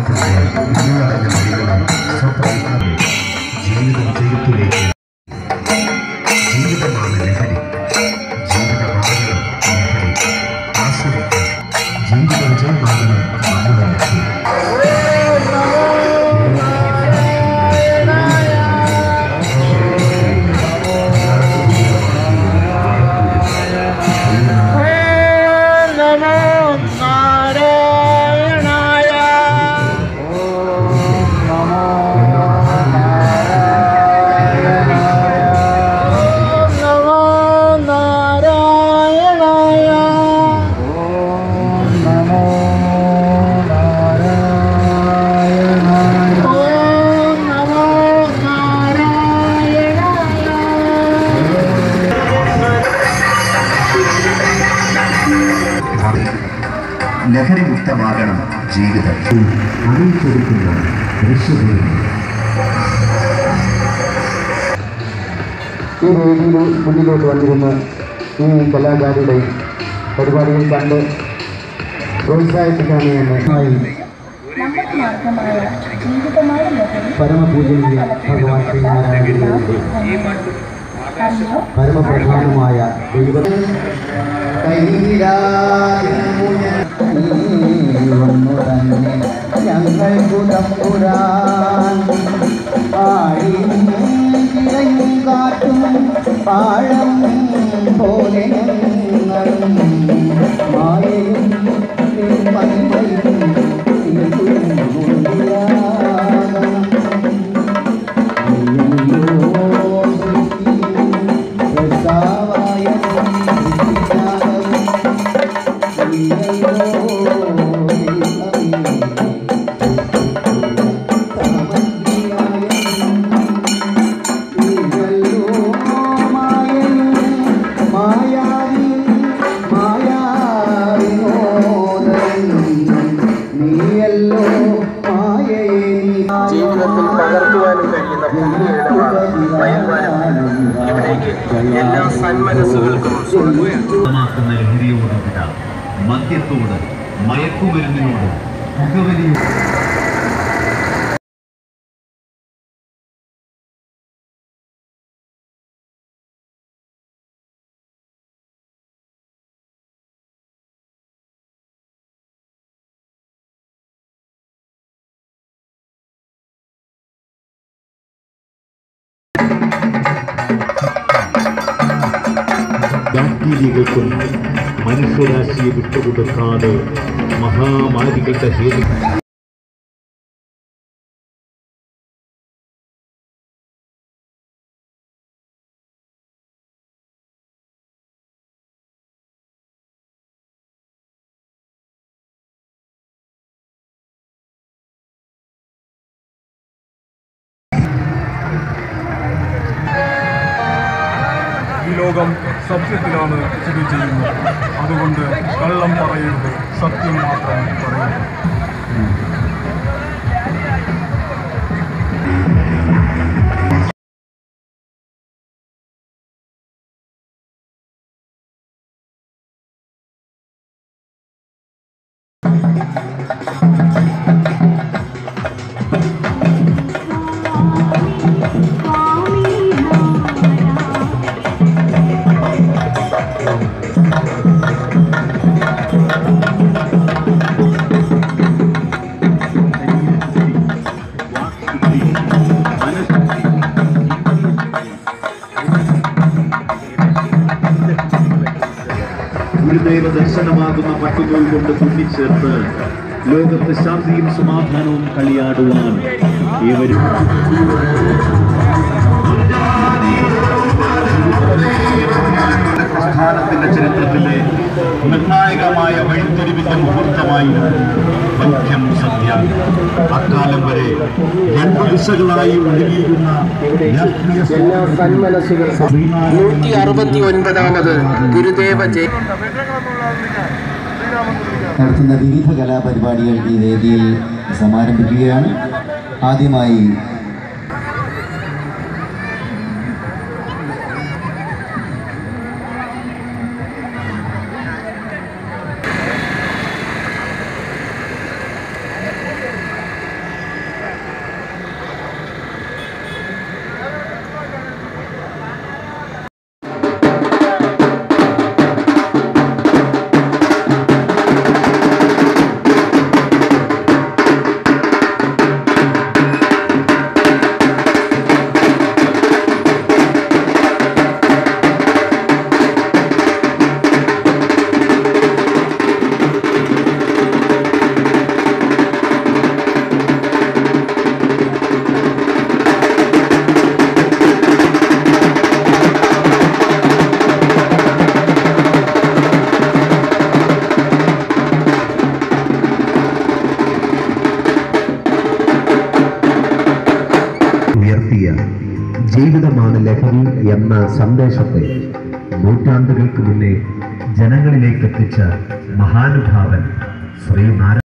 ജീവിതത്തിന്റെ ഇരുളടഞ്ഞ വഴികളും സ്വപ്നങ്ങളെ ജീവിതം ചെയ്യത്തിലേക്ക് ജീവിതമാണ് ലഹരി ജീവിതമാകണം ലഹരി ആസ്വദിക്കാൻ ജീവിത വിജയമാകണം നമ്മുടെ ലക്ഷ്യം നമോ നാരായണായ നമോ നാരായണായ ഓം നമോ നാരായണായ ലഹരി മുക്തമാകണം ജീവിതം അറിയിച്ചെടുക്കുന്ന ദൃശ്യഭൂമി ഈ വേദിയിൽ മുന്നിലോട്ട് വന്നിരുന്ന ഈ കലാകാരുടെ പരിപാടികൾ കണ്ട് പ്രോത്സാഹിപ്പിക്കാമെന്ന് നമ്മുടെ മാർഗമായ ജീവിതമായ ലഹരി പരമപൂജനീയ ഭഗവാൻ ശ്രീനാരായണന്റെ അറിഞ്ഞോ പരമപ്രധാനമായ ദൈവ ഞങ്ങൾക്കു തമ്പുരാൻ ആഴിയും തിരയും കാറ്റും ആഴം പോലെ ഞങ്ങളും മായയും മഹിമയും നീയല്ലോ മായേ ജീവിതത്തിൽ പകർത്തുവാനും കഴിയുന്ന പുതിയ ഇടമാണ് മയക്കുമരുന്ന് ഇവിടേക്ക് എല്ലാ സന്മനസ്സുകൾക്കും സ്വാഗതം സ്വന്തമാക്കുന്ന ലഹരിയോട് വിട മദ്യത്തോട് മയക്കുമരുന്നിനോട് പുകവലിയോട് ബാക്ടീരിയകൾക്കും മനുഷ്യരാശിയെ വിട്ടുകൊടുക്കാതെ മഹാമാരികളുടെ ഹേതു ഈ ലോകം സത്യത്തിലാണ് സ്ഥിതി ചെയ്യുന്നത് അതുകൊണ്ട് കള്ളം പറയരുത് സത്യം മാത്രം പറയരുത് ഗുരുദേവ ദർശനമാകുന്ന പട്ടുകൾ കൊണ്ട് തുന്നിച്ചേർത്ത് ലോകത്ത് ശാന്തിയും സമാധാനവും കളിയാടുവാൻ ഏവരും പ്രസ്ഥാനത്തിന്റെ ചരിത്രത്തിലെ നിർണായകമായ വഴിത്തിരിവിന്റെ മുഹൂർത്തമായി ബൗദ്ധ്യം സത്യ അക്കാലം വരെ രണ്ടു ദിശകളായി ഒഴുകിയിരുന്ന രാഷ്ട്രീയ നൂറ്റി അറുപത്തി ഒൻപതാമത് ഗുരുദേവ ജയ നടത്തുന്ന വിവിധ കലാപരിപാടികൾ ഈ വേദിയിൽ സമാരംഭിക്കുകയാണ് ആദ്യമായി ജീവിതമാണ് ലഹരി എന്ന സന്ദേശത്തെ നൂറ്റാണ്ടുകൾക്ക് മുന്നേ ജനങ്ങളിലേക്ക് എത്തിച്ച മഹാനുഭാവൻ ശ്രീനാരായണ